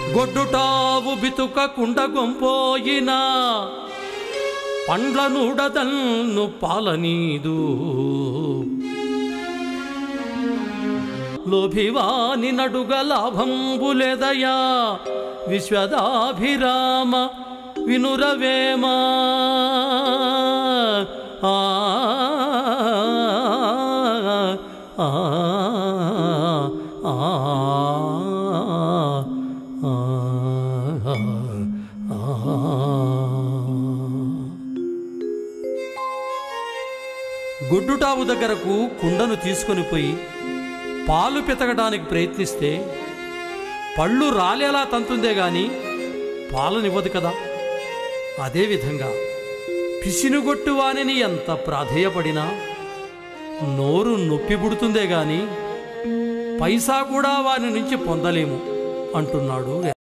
గొడ్డుటావు బితుక కుండ గొంపోయిన పండ్ల నూడదల్ను పాలనీదు లోభివాని నడుగ లాభంబులెదయా విశ్వదాభిరామ వినురవేమా ఆ ఆ, ఆ, గుడ్డుటావు దగ్గరకు కుండను తీసుకొని పోయి పాలు పితకడానికి ప్రయత్నిస్తే పళ్ళు రాలేలా తంతుందే గాని పాలనివ్వదు కదా అదేవిధంగా పిసినుగొట్టు వానిని ఎంత ప్రాధేయపడినా నోరు నొప్పి పుడుతుందే గాని పైసా కూడా వాని నుంచి పొందలేము అంటున్నాడు